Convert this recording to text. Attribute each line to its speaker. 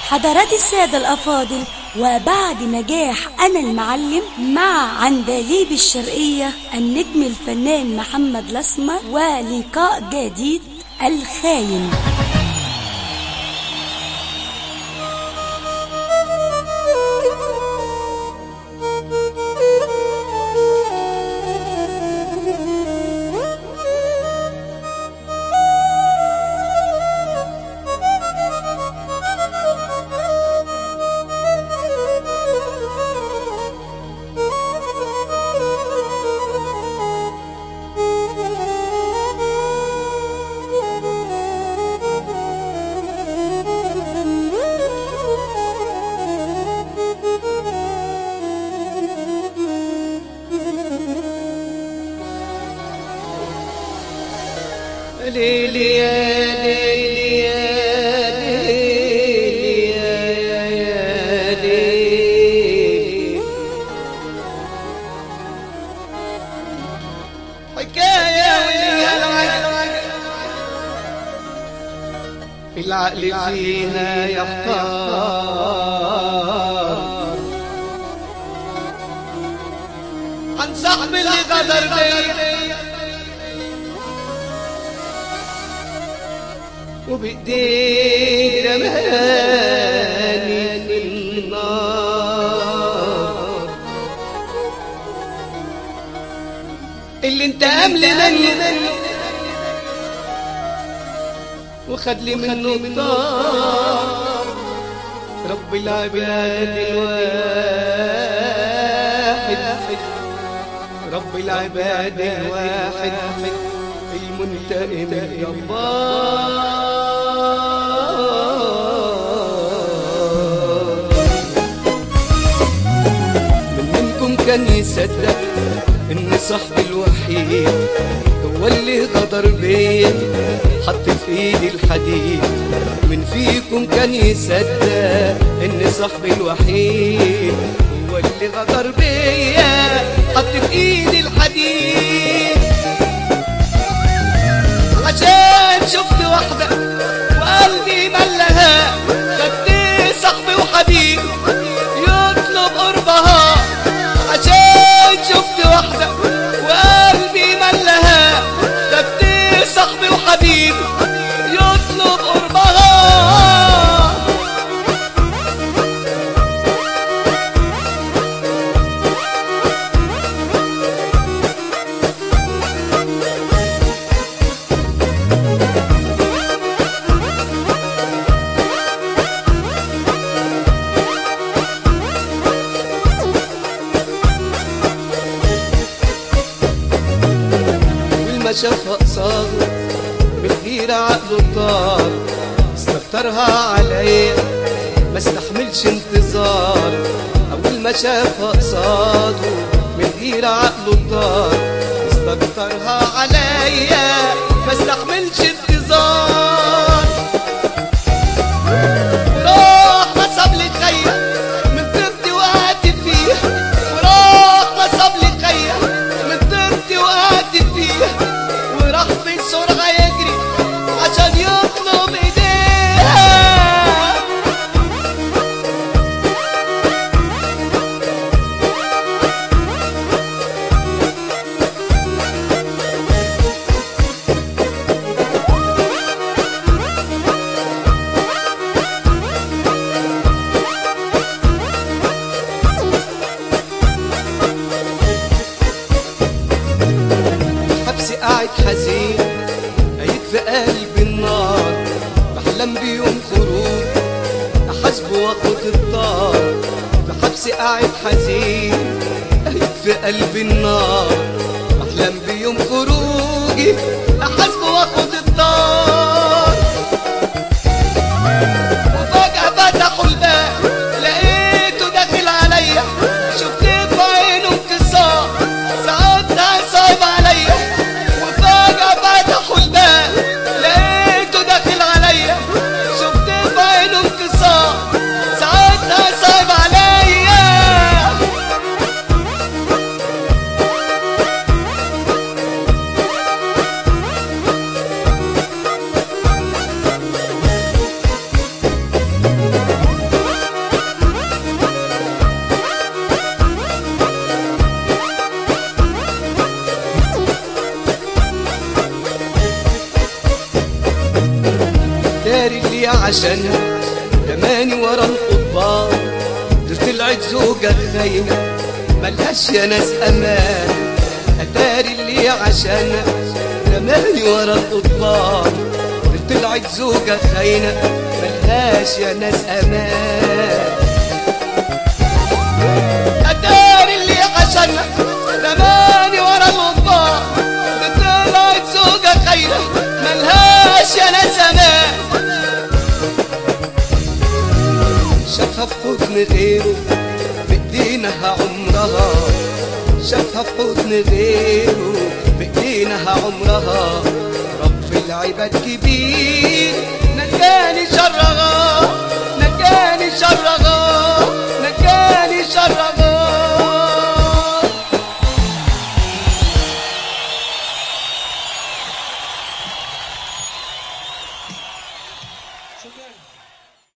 Speaker 1: حضرات السادة الأفاضل وبعد نجاح أنا المعلم مع عندليب الشرقية النجم الفنان محمد الأسمر ولقاء جديد الخاين
Speaker 2: ليلي يا ليلي يا ليلي يا يا ليلي حكاية وليها العقل العقل فيها يحتار عن صاحب اللي غدر بيا وبإيديه رماني في النار اللي انت أمل مني وخد لي منه الطار رب العباد الواحد رب العباد الواحد المنتقم الجبار من منكم كان يصدق ان صاحبي الوحيد هو اللي غدر بيا حط في ايدي الحديد من فيكم كان يصدق ان صاحبي الوحيد هو اللي غدر بيا حط في ايدي الحديد عشان شفت واحدة وقلبي ملها خدت صاحبي وحبيبي يطلب قربها عشان شفت واحدة وقلبي ملها خدت صاحبي وحبيبي يطلب قربها والما شافها قصاده بالغيرة عقله طار استكترها عليا ما استحملش انتظار أول ما شافها قصاده بالغيرة عقله طار استكترها عليا ما استحملش انتظار وراح نصب لي خيا من طرتي وقعت فيه وراح نصب لي خيا من طرتي وقعت فيه وراح بسرعة يجري عشان يطلب ايديها حبسي قاعد حزين قايد في قلب النار بحلم بيوم خروج احاسبه واخد الطار في حبسي قاعد حزين قايد في قلب النار بحلم بيوم خروجي احاسبه واخد الطار وفجأة فتحوا الباب لقيته داخل عليا شفت في عينه انكسار ساعتها صعب عليا وفجأة فتحوا الباب لقيته داخل عليا شفت في عينه انكسار ساعتها صعب عليا عشانها رماني ورا القضبان دي طلعت زوجة خاينة ملهاش يا ناس امان اتاري اللي عشانها رماني ورا القضبان دي طلعت زوجة خاينة ملهاش يا ناس امان اتاري اللي عشانها رماني ورا القضبان دي طلعت زوجة خاينة ملهاش يا ناس امان شافها في حضن غيره بإيدينها عمرها شافها في حضن غيره بإيدينها عمرها رب العباد كبير نجاني شرها